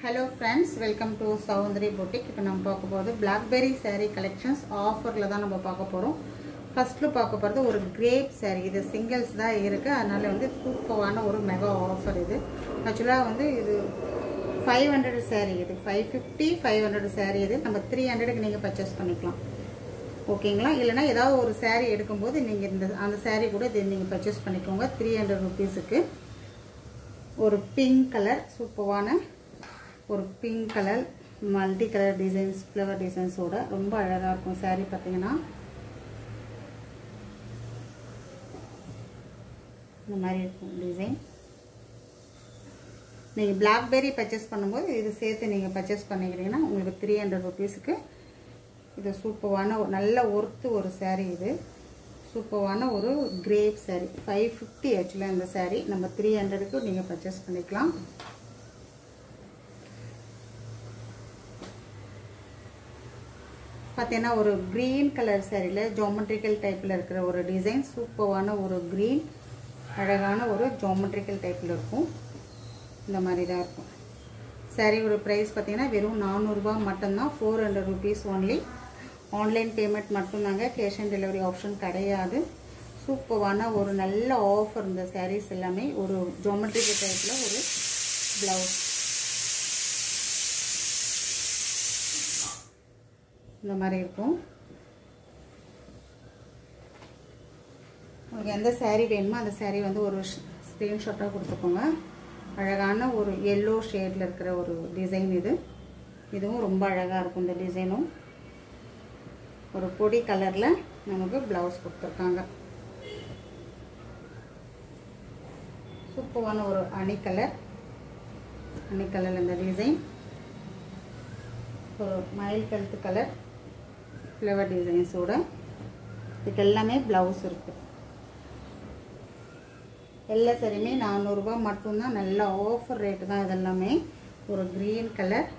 hello friends welcome to Soundari boutique இப்போ நம்ம பார்க்க போகிறது பிளாக்பெரி saree கலெக்ஷன்ஸ் ஆஃபரில் தான் நம்ம பார்க்க போகிறோம் ஃபஸ்ட்டில் பார்க்க போகிறது ஒரு கிரேப் saree இது சிங்கிள்ஸ் தான் இருக்குது அதனால வந்து சூப்பரான ஒரு மெகா ஆஃபர் இது ஆக்சுவலாக வந்து இது ஃபைவ் ஹண்ட்ரட் saree இது five fifty five hundred saree இது நம்ம த்ரீ ஹண்ட்ரடுக்கு நீங்கள் பர்ச்சேஸ் பண்ணிக்கலாம் ஓகேங்களா இல்லைனா ஏதாவது ஒரு saree எடுக்கும்போது நீங்கள் இந்த அந்த saree கூட இது நீங்கள் பர்ச்சேஸ் பண்ணிக்கோங்க த்ரீ ஹண்ட்ரட் ருபீஸுக்கு ஒரு பிங்க் கலர் சூப்பரான ஒரு pink colour multi colour designs flower டிசைன்ஸோட ரொம்ப அழகாக இருக்கும் saree பார்த்தீங்கன்னா இந்த மாதிரி இருக்கும் டிசைன் நீங்கள் பிளாக்பெரி பர்ச்சேஸ் பண்ணும்போது இது சேர்த்து நீங்கள் பர்ச்சேஸ் பண்ணிக்கிறீங்கன்னா உங்களுக்கு த்ரீ ஹண்ட்ரட் ருபீஸுக்கு இது சூப்பரான ஒரு நல்ல ஒர்த்து ஒரு saree இது சூப்பரான ஒரு கிரேப் saree ஃபைவ் ஃபிஃப்டி ஆக்சுவலாக இந்த saree நம்ம த்ரீ ஹண்ட்ரடுக்கு நீங்கள் பர்ச்சேஸ் பண்ணிக்கலாம் பார்த்தீங்கன்னா ஒரு க்ரீன் கலர் சாரியில் ஜாமெட்ரிக்கல் டைப்பில் இருக்கிற ஒரு டிசைன் சூப்பரான ஒரு க்ரீன் அழகான ஒரு ஜாமெட்ரிக்கல் டைப்பில் இருக்கும் இந்த மாதிரி தான் இருக்கும் சாரியோட ப்ரைஸ் பார்த்தீங்கன்னா வெறும் நானூறுரூபா மட்டும்தான் four hundred rupees only online payment மட்டும்தாங்க கேஷ் ஆன் டெலிவரி ஆப்ஷன் கிடையாது சூப்பரான ஒரு நல்ல ஆஃபர் இந்த சாரீஸ் எல்லாமே ஒரு ஜாமெட்ரிக்கல் டைப்பில் ஒரு ப்ளவுஸ் இந்த மாதிரி இருக்கும் உங்களுக்கு எந்த saree வேணுமோ அந்த saree வந்து ஒரு ஸ்க்ரீன்ஷாட்டாக கொடுத்துக்கோங்க அழகான ஒரு எல்லோ ஷேடில் இருக்கிற ஒரு டிசைன் இது இதுவும் ரொம்ப அழகாக இருக்கும் இந்த டிசைனும் ஒரு பொடி கலரில் நமக்கு ப்ளவுஸ் கொடுத்துருக்காங்க சூப்பரான ஒரு அணி கலர் அணி கலர் இந்த டிசைன் ஒரு மயில் கழுத்து கலர் ஃப்ளவர் டிசைன்ஸோட இதுக்கு எல்லாமே ப்ளவுஸ் இருக்குது எல்லா சரியுமே நானூறுரூபா மட்டும்தான் நல்ல ஆஃபர் ரேட்டு தான் இதெல்லாமே ஒரு க்ரீன் கலர்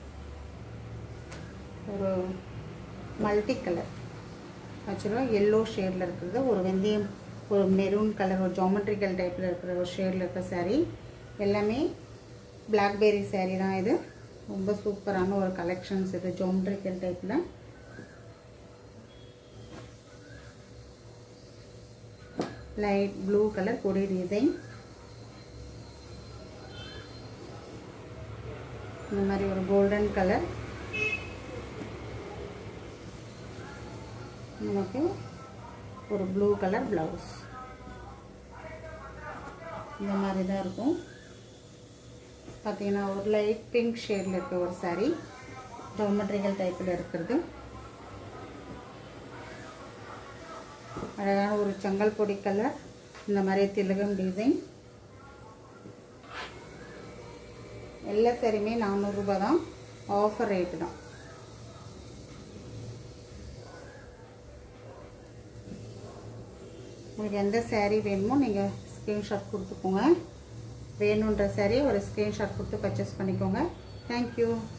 ஒரு மல்டி கலர் ஆக்சுவலாக எல்லோ ஷேடில் இருக்கிறது ஒரு வெந்தயம் ஒரு மெரூன் கலர் ஒரு ஜாமெட்ரிக்கல் டைப்பில் இருக்கிற ஒரு ஷேடில் இருக்கிற saree எல்லாமே பிளாக்பெரி saree தான் இது ரொம்ப சூப்பரான ஒரு கலெக்ஷன்ஸ் இது ஜோமெட்ரிக்கல் டைப்பில் லைட் ப்ளூ கலர் கொடி டிசைன் இந்த மாதிரி ஒரு கோல்டன் கலர் நமக்கு ஒரு ப்ளூ கலர் ப்ளவுஸ் இந்த மாதிரி தான் இருக்கும் பார்த்தீங்கன்னா ஒரு லைட் பிங்க் ஷேடில் இருக்க ஒரு saree ஜோமெட்ரிக்கல் டைப்பில் இருக்கிறது அழகான ஒரு செங்கல் பொடி கலர் இந்த மாதிரி திலகம் டிசைன் எல்லா சாரியுமே நானூறுரூபா தான் ஆஃபர் ரேட்டு தான் உங்களுக்கு எந்த saree வேணுமோ நீங்கள் ஸ்க்ரீன்ஷாட் கொடுத்துக்கோங்க வேணுன்ற saree ஒரு ஸ்க்ரீன்ஷாட் கொடுத்து பர்ச்சேஸ் பண்ணிக்கோங்க தேங்க்யூ